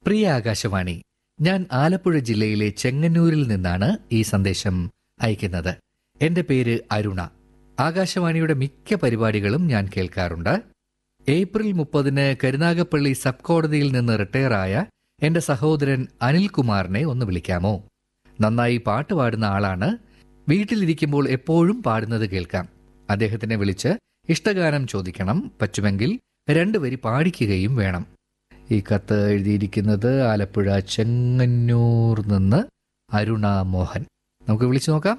പ്രിയ ആകാശവാണി ഞാൻ ആലപ്പുഴ ജില്ലയിലെ ചെങ്ങന്നൂരിൽ നിന്നാണ് ഈ സന്ദേശം അയക്കുന്നത് എന്റെ പേര് അരുണ ആകാശവാണിയുടെ മിക്ക പരിപാടികളും ഞാൻ കേൾക്കാറുണ്ട് ഏപ്രിൽ മുപ്പതിന് കരുനാഗപ്പള്ളി സബ് കോടതിയിൽ നിന്ന് റിട്ടയറായ എന്റെ സഹോദരൻ അനിൽകുമാറിനെ ഒന്ന് വിളിക്കാമോ നന്നായി പാട്ട് പാടുന്ന ആളാണ് വീട്ടിലിരിക്കുമ്പോൾ എപ്പോഴും പാടുന്നത് കേൾക്കാം അദ്ദേഹത്തിനെ വിളിച്ച് ഇഷ്ടഗാനം ചോദിക്കണം പറ്റുമെങ്കിൽ രണ്ടുവരി പാടിക്കുകയും വേണം ഈ കത്ത് എഴുതിയിരിക്കുന്നത് ആലപ്പുഴ ചെങ്ങന്നൂർ നിന്ന് അരുണ മോഹൻ നമുക്ക് വിളിച്ചു നോക്കാം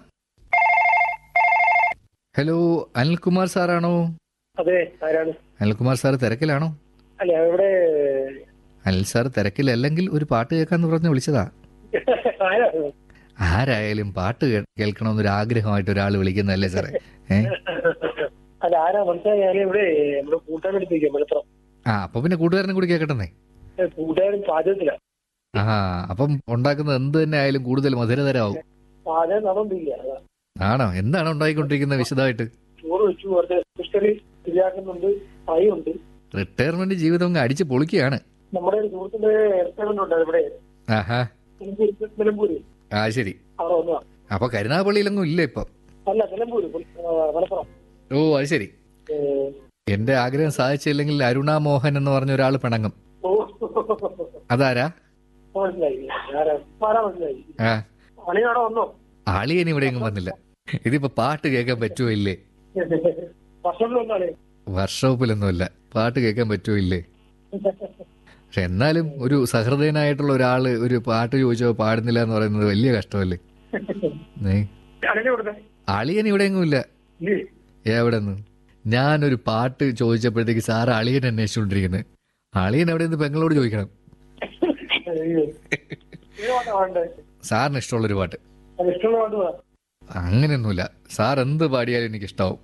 ഹലോ അനിൽകുമാർ സാറാണോ അതെ ആരാണ് അനിൽകുമാർ സാർ തിരക്കിലാണോ അല്ല ഇവിടെ അനിൽ സാർ തിരക്കിലല്ലെങ്കിൽ ഒരു പാട്ട് കേൾക്കാന്ന് പറഞ്ഞ് വിളിച്ചതാ ആരാണ് ആരായാലും പാട്ട് കേ- കേൾക്കണമെന്നൊരു ആഗ്രഹമായിട്ട് ഒരാൾ വിളിക്കുന്നതല്ലേ സാറേ ഏ അല്ല ആരാ മനസ്സിലായി ഞാൻ ഇവിടെ നമ്മുടെ കൂട്ടുകാരൻ എടുത്തിരിക്കാം വെളുത്തറ ആ അപ്പൊ പിന്നെ കൂട്ടുകാരനും കൂടി കേൾക്കട്ടെന്നേ കൂട്ടുകാരൻ പാചകത്തില ആ അപ്പം ഉണ്ടാക്കുന്നത് എന്ത് തന്നെ ആയാലും കൂടുതൽ മധുരതരാവും പാചകം നടന്നില്ല അതാ ആണോ എന്താണ് ഉണ്ടായിക്കൊണ്ടിരിക്കുന്നത് വിശദമായിട്ട് ചോറ് വെച്ചു കുറച്ച് ഫിഷറി ശരിയാക്കുന്നുണ്ട് ഫ്രൈ ഉണ്ട് റിട്ടയർമെന്റ് ജീവിതം അങ്ങ് അടിച്ച് പൊളിക്കുകയാണ് നമ്മുടെ ഒരു സുഹൃത്തിന്റെ റെസ്റ്റോറന്റ് ഉണ്ട് ഇവിടെ ആഹാ നിലമ്പൂര് നിലമ്പൂര് ആ ശരി അവിടെ വന്നതാ അപ്പൊ കരുനാഗപ്പള്ളിയിലൊന്നും ഇല്ല ഇപ്പൊ അല്ല നിലമ്പൂര് ആ, മലപ്പുറം ഓ അത് ശരി ഏ, എന്റെ ആഗ്രഹം സാധിച്ചില്ലെങ്കിൽ അരുണ മോഹൻ എന്ന് പറഞ്ഞ ഒരാൾ പിണങ്ങും ഓ അതാരാ മനസ്സിലായി ആരാ ആരാ മനസ്സിലായി ആ അണിയാടെ വന്നോ അളിയൻ ഇവിടെ എങ്ങും വന്നില്ല ഇതിപ്പോ പാട്ട് കേൾക്കാൻ പറ്റുമോ ഇല്ലേ വർഷത്തിൽ വന്നാളെ വർക്ക്ഷോപ്പിലൊന്നുമില്ല പാട്ട് കേൾക്കാൻ പറ്റുമോ ഇല്ലേ പക്ഷെ എന്നാലും ഒരു സഹൃദയനായിട്ടുള്ള ഒരാള് ഒരു പാട്ട് ചോദിച്ചോ പാടുന്നില്ല എന്ന് പറയുന്നത് വലിയ കഷ്ടമല്ലേ ഏ? അണിനെ കൊടുത്തേ അളിയൻ ഇവിടെ എങ്ങും ഇല്ല ഇല്ലേ എവിടെ നിന്ന് ഞാനൊരു പാട്ട് ചോദിച്ചപ്പോഴത്തേക്ക് സാറ് അളിയൻ അന്വേഷിച്ചുകൊണ്ടിരിക്കുന്നത് അളിയൻ എവിടെ നിന്ന് പെങ്ങളോട് ചോദിക്കണം അയ്യോ. ഏത് പാട്ടാ പാടണ്ടേ? സാറിന് ഇഷ്ടമുള്ളൊരു പാട്ട് അത് ഇഷ്ടമുള്ള പാട്ട് പാടാം. അങ്ങനെയൊന്നുമില്ല സാർ എന്ത് പാടിയാലും എനിക്ക് ഇഷ്ടാവും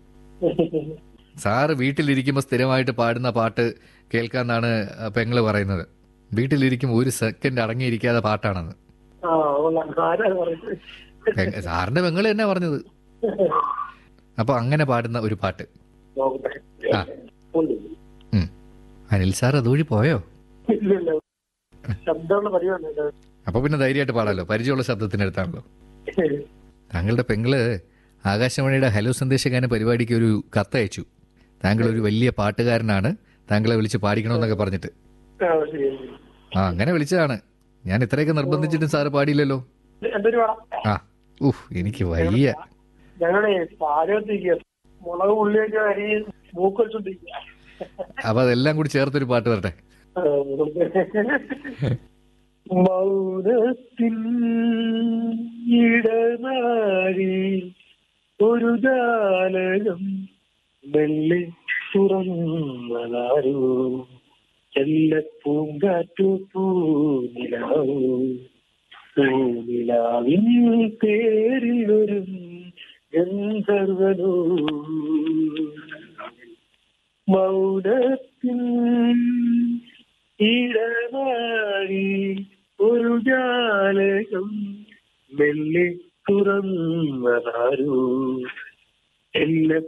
സാറ് വീട്ടിലിരിക്കുമ്പോൾ സ്ഥിരമായിട്ട് പാടുന്ന പാട്ട് കേൾക്കാന്നാണ് പെങ്ങള് പറയുന്നത് വീട്ടിലിരിക്കുമ്പോൾ ഒരു സെക്കൻഡ് അടങ്ങിയിരിക്കാതെ പാട്ടാണെന്ന് ആ, കൊള്ളാം. ആരാ അത് പറഞ്ഞത്? പെ- സാറിന്റെ പെങ്ങള് തന്നെ പറഞ്ഞത് അപ്പൊ അങ്ങനെ പാടുന്ന ഒരു പാട്ട് നോക്കട്ടെ. ആ. ഉണ്ട്. ഉം. അനിൽ സാർ അതുവഴി പോയോ ഇല്ല, ഇല്ല. ശബ്ദമുള്ള പരിപാടി അപ്പൊ പിന്നെ ധൈര്യമായിട്ട് പാടാലോ പരിചയമുള്ള ശബ്ദത്തിനടുത്താണല്ലോ താങ്കളുടെ പെങ്ങള് ആകാശവാണിയുടെ ഹലോ സന്ദേശഗാന പരിപാടിക്ക് ഒരു കത്ത് അയച്ചു താങ്കൾ ഒരു വലിയ പാട്ടുകാരനാണ് താങ്കളെ വിളിച്ച് പാടിക്കണമെന്നൊക്കെ പറഞ്ഞിട്ട് ആ, ശരി. ആ അങ്ങനെ വിളിച്ചതാണ് ഞാൻ ഇത്രയൊക്കെ നിർബന്ധിച്ചിട്ടും സാറ് പാടിയില്ലല്ലോ എന്തൊരു പാടാം ആ ഉഫ് എനിക്ക് വയ്യ ഞങ്ങളുടെ പാചകത്തിരിക്കുക മുളക് ഉള്ളിയൊക്കെ അരി മൂക്ക് വെച്ചോണ്ടിരിക്കുക അപ്പൊ അതെല്ലാം കൂടി ചേർത്തൊരു പാട്ട് വരട്ടെ മൗനത്തിൻ ഇടനാഴി ഒരു ജാലകം മെല്ലെ തുറന്നതാരോ ചെല്ലപ്പൂങ്കാറ്റു പൂനിലാവോ പൂനിലാവിൻ പേരിൽ ഒരു ഗന്ധർവനോ മൗനത്തിൻ ഇടനാഴി ഒരു ജാലകം മെല്ലെ തുറന്നതാരോ എല്ലാ